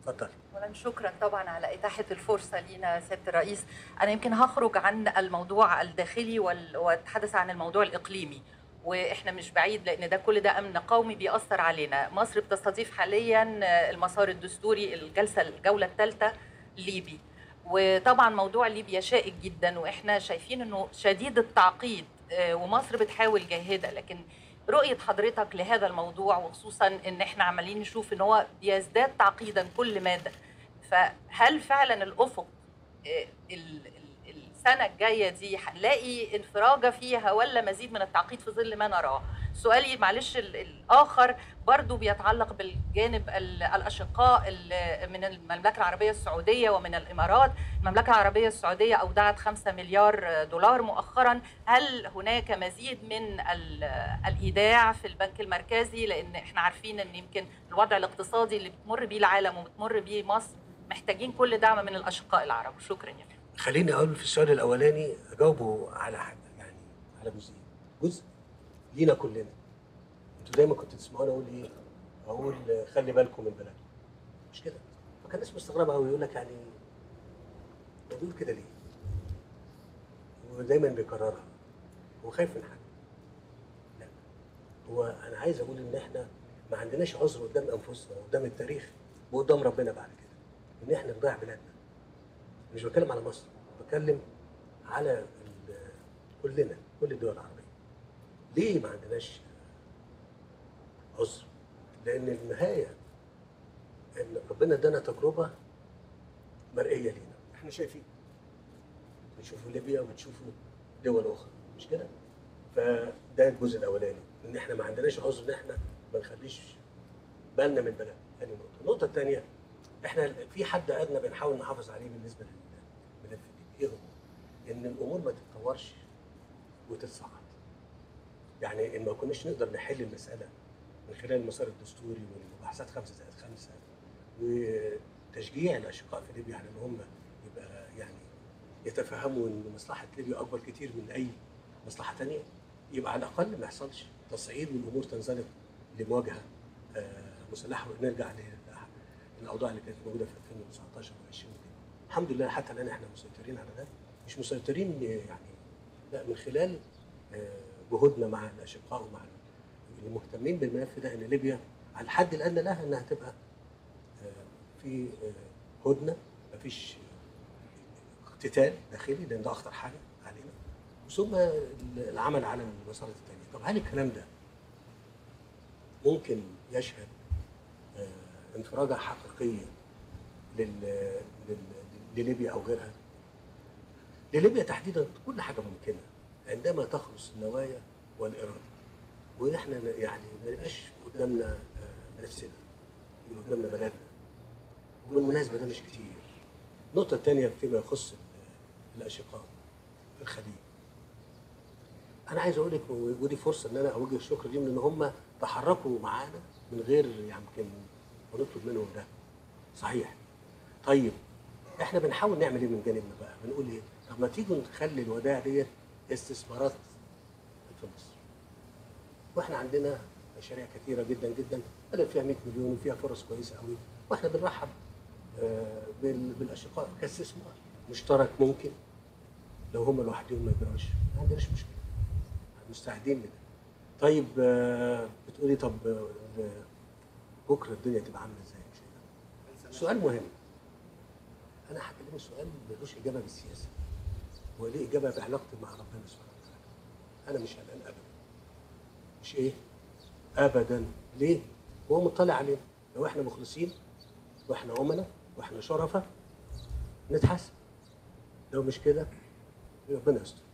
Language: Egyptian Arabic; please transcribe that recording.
اتفضلي اولا شكرا طبعا على اتاحه الفرصه لينا سياده الرئيس انا يمكن هخرج عن الموضوع الداخلي وال- واتحدث عن الموضوع الاقليمي واحنا مش بعيد لان ده كل ده امن قومي بيأثر علينا مصر بتستضيف حاليا المسار الدستوري الجلسه الجوله الثالثه ليبي وطبعا موضوع ليبيا شائك جدا واحنا شايفين انه شديد التعقيد آه، ومصر بتحاول جاهده لكن رؤيه حضرتك لهذا الموضوع وخصوصا ان احنا عمالين نشوف ان هو بيزداد تعقيدا كل ماده فهل فعلا الافق آه، ال- ال- السنه الجايه دي هنلاقي انفراجه فيها ولا مزيد من التعقيد في ظل ما نراه سؤالي معلش ال- الاخر برضو بيتعلق بالجانب ال- الاشقاء ال- من المملكه العربيه السعوديه ومن الامارات المملكه العربيه السعوديه اودعت 5 مليار دولار مؤخرا هل هناك مزيد من ال- الايداع في البنك المركزي لان احنا عارفين ان يمكن الوضع الاقتصادي اللي بتمر بيه العالم وبتمر بيه مصر محتاجين كل دعم من الاشقاء العرب شكرا يا فندم خليني اقول في السؤال الاولاني اجاوبه على حاجه يعني على جزئين جزء لينا كلنا انتوا دايما كنتوا تسمعوني اقول ايه اقول خلي بالكم من بلدكم مش كده فكان الناس مستغربه قوي يقول لك يعني هو بيقول كده ليه ودايما بيكررها هو خايف من حاجه لا هو انا عايز اقول ان احنا ما عندناش عذر قدام انفسنا وقدام التاريخ وقدام ربنا بعد كده ان احنا نضيع بلادنا مش بتكلم على مصر بتكلم على ال- كلنا كل الدول العربيه ليه ما عندناش عذر لان النهايه ان ربنا ادانا تجربه مرئيه لينا احنا شايفين بتشوفوا ليبيا وبتشوفوا دول اخرى مش كده فده الجزء الاولاني ان احنا ما عندناش عذر ان احنا ما نخليش بالنا من بلد ثاني نقطه النقطه الثانيه احنا في حد ادنى بنحاول نحافظ عليه بالنسبه للملف دي ايه هو؟ ان الامور ما تتطورش وتتصاعد. يعني ان ما كناش نقدر نحل المساله من خلال المسار الدستوري والمباحثات خمسه زائد خمسه وتشجيع الاشقاء في ليبيا على ان هم يبقى يعني يتفهموا ان مصلحه ليبيا اكبر كتير من اي مصلحه ثانيه يبقى على الاقل ما يحصلش تصعيد والامور تنزلق لمواجهه آه، مسلحه ونرجع ل- الاوضاع اللي كانت موجوده في 2019 و20 كده الحمد لله حتى الان احنا مسيطرين على ده مش مسيطرين يعني لا من خلال آه، جهودنا مع الاشقاء ومع المهتمين بالملف ده ان ليبيا على الحد الادنى لها انها تبقى آه، في آه، هدنه مفيش اقتتال داخلي لان ده اخطر حاجه علينا ثم العمل على المسارات الثانيه طب هل الكلام ده ممكن يشهد آه، انفراجه حقيقيه لل... لل... لليبيا او غيرها لليبيا تحديدا كل حاجه ممكنه عندما تخلص النوايا والاراده واحنا يعني ما يبقاش قدامنا آه، نفسنا يبقى قدامنا بلدنا وبالمناسبه ده مش كتير النقطه الثانيه فيما يخص ال- الاشقاء في الخليج انا عايز اقول لك ودي فرصه ان انا اوجه الشكر ليهم لان هم تحركوا معانا من غير يمكن ونطلب منهم ده صحيح طيب احنا بنحاول نعمل ايه من جانبنا بقى بنقول ايه طب ما تيجوا نخلي الودائع ديت استثمارات في مصر واحنا عندنا مشاريع كثيره جدا جدا بدل فيها 100 مليون وفيها فرص كويسه قوي واحنا بنرحب آه، بال- بالاشقاء كاستثمار مشترك ممكن لو هم لوحدهم ما يجراش ما عندناش مشكله مستعدين لده طيب آه، بتقولي طب آه، بكره الدنيا تبقى عامله ازاي مش كده سؤال مهم انا هكلمك سؤال ملوش اجابه بالسياسه هو ليه اجابه بعلاقتي مع ربنا سبحانه وتعالى انا مش قلقان ابدا مش ايه ابدا ليه هو مطلع علينا لو احنا مخلصين واحنا امنا واحنا شرفاء نتحاسب لو مش كده ربنا يستر